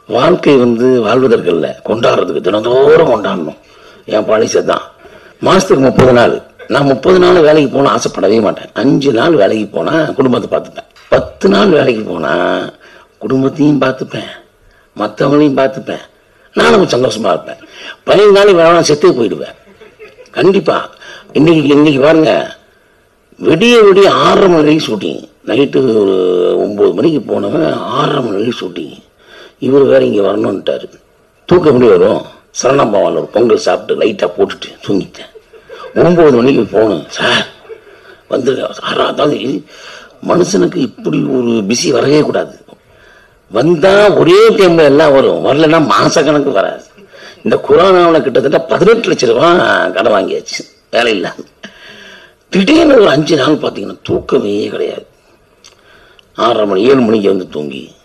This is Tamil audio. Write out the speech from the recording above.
வாழ்க்கை வந்து வாழ்வதற்கு இல்லை கொண்டாடுறதுக்கு தினந்தோறும் கொண்டாடணும் என் பாலிசி தான் மாசத்துக்கு முப்பது நாள் நான் முப்பது நாள் வேலைக்கு போனா ஆசைப்படவே மாட்டேன் அஞ்சு நாள் வேலைக்கு போனா குடும்பத்தை பார்த்துப்பேன் பத்து நாள் வேலைக்கு போனா குடும்பத்தையும் பார்த்துப்பேன் மற்றவங்களையும் பார்த்துப்பேன் நானும் சந்தோஷமா இருப்பேன் பதினஞ்சு நாள் வேணா செத்தே போயிடுவேன் கண்டிப்பா இன்னைக்கு இன்னைக்கு பாருங்க விடிய விடிய ஆறரை மணி வரைக்கும் ஷூட்டிங் நைட்டு ஒரு ஒம்பது மணிக்கு போனவன் ஆறரை மணி வரைக்கும் ஷூட்டிங் இவர் வேற இங்கே வரணுன்ட்டாரு தூக்கம் எப்படி வரும் சரணாம்பவன் ஒரு பொங்கல் சாப்பிட்டு லைட்டாக போட்டுட்டு தூங்கிட்டேன் ஒம்பது மணிக்கு போகணும் சார் வந்துருங்க சார் அதாவது மனுஷனுக்கு இப்படி ஒரு பிஸி வரவே கூடாது வந்தா ஒரே டைம்ல எல்லாம் வரும் வரலன்னா மாசக்கணக்கு வராது இந்த கொரோனாவில் கிட்டத்தட்ட பதினெட்டு லட்ச ரூபாய் கடன் வாங்கியாச்சு வேலை இல்லாம திடீர்னு ஒரு அஞ்சு நாள் பார்த்தீங்கன்னா தூக்கமே கிடையாது ஆறரை மணி ஏழு மணிக்கு வந்து தூங்கி